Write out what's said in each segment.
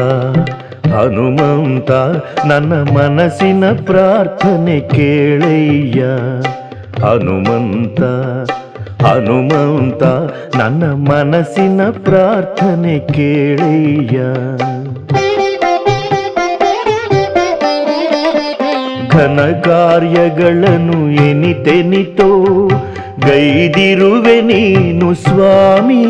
ಹನುಮಂತ ನನ್ನ ಮನಸ್ಸಿನ ಪ್ರಾರ್ಥನೆ ಕೇಳಯ್ಯ ಹನುಮಂತ ಹನುಮಂತ ನನ್ನ ಮನಸ್ಸಿನ ಪ್ರಾರ್ಥನೆ ಕೇಳಯ್ಯ ಘನ ಕಾರ್ಯಗಳನ್ನು ಎನಿತೆನಿತೋ ಗೈದಿರುವೆ ನೀನು ಸ್ವಾಮಿ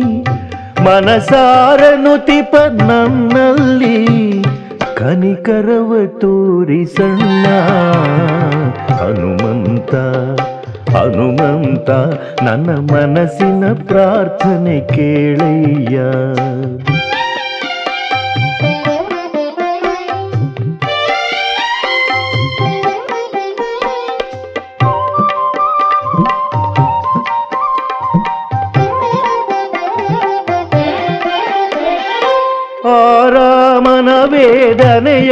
ಮನಸಾರನು ತಿಪ ನನ್ನಲ್ಲಿ ಕನಿಕರವ ತೋರಿಸಣ್ಣ ಹನುಮಂತ ಹನುಮಂತ ನನ್ನ ಮನಸ್ಸಿನ ಪ್ರಾರ್ಥನೆ ಕೇಳಯ್ಯ ಆರಾಮನ ವೇದನೆಯ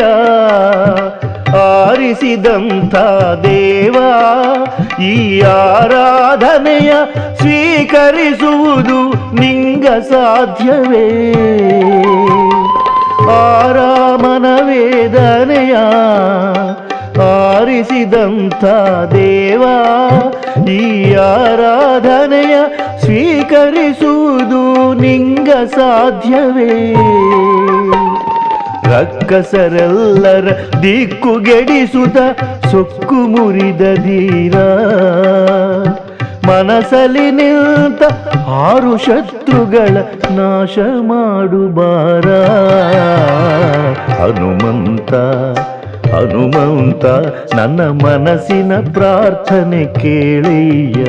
ಆರಿಸಿದಂಥ ದೇವ ಈ ಆರಾಧನೆಯ ಸ್ವೀಕರಿಸುವುದು ನಿಂಗ ಸಾಧ್ಯವೇ ಆರಾಮನ ವೇದನೆಯ ಆರಿಸಿದಂಥ ದೇವ ಈ ಆರಾಧನೆಯ ಸ್ವೀಕರಿಸುವುದು ನಿಂಗ ಸಾಧ್ಯವೇ ರಕ್ಕಸರೆಲ್ಲರ ದಿಕ್ಕುಗೆಡಿಸುತ್ತ ಸೊಕ್ಕು ಮುರಿದ ಧೀರ ಮನಸಲಿ ನಿಂತ ಆರು ಶತ್ರುಗಳ ನಾಶ ಮಾಡುಬಾರ ಹನುಮಂತ ಹನುಮಂತ ನನ್ನ ಮನಸ್ಸಿನ ಪ್ರಾರ್ಥನೆ ಕೇಳಯ್ಯ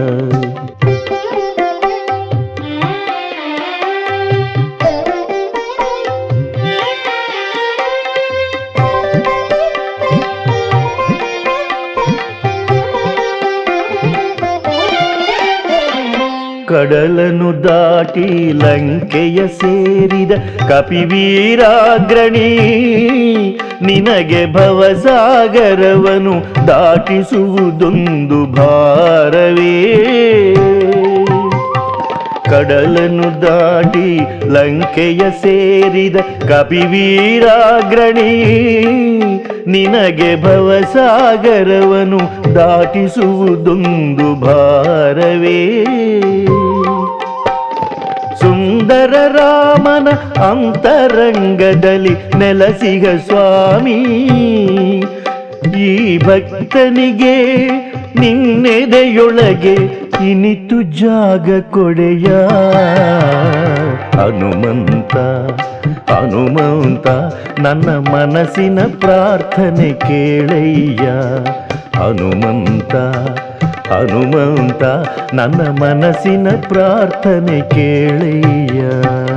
ಕಡಲನು ದಾಟಿ ಲಂಕೆಯ ಸೇರಿದ ಕಪಿವೀರಾಗ್ರಣಿ ನಿನಗೆ ಭವಸಾಗರವನು ದಾಟಿಸುವುದೊಂದು ಭಾರವೇ ಕಡಲನ್ನು ದಾಟಿ ಲಂಕೆಯ ಸೇರಿದ ಕಪಿವೀರಾಗ್ರಣಿ ನಿನಗೆ ಭವಸಾಗರವನು ದಾಟಿಸುವುದೊಂದು ಭಾರವೇ ಸುಂದರ ರಾಮನ ಅಂತರಂಗದಲ್ಲಿ ನೆಲಸಿಗ ಸ್ವಾಮಿ ಈ ಭಕ್ತನಿಗೆ ನಿನ್ನೆದೆಯೊಳಗೆ ಇನಿತು ಜಾಗ ಕೊಡೆಯ ಹನುಮಂತ ಹನುಮಂತ ನನ್ನ ಮನಸ್ಸಿನ ಪ್ರಾರ್ಥನೆ ಕೇಳಯ್ಯ ಹನುಮಂತ ಹನುಮಂತ ನನ್ನ ಮನಸ್ಸಿನ ಪ್ರಾರ್ಥನೆ ಕೇಳಯ್ಯ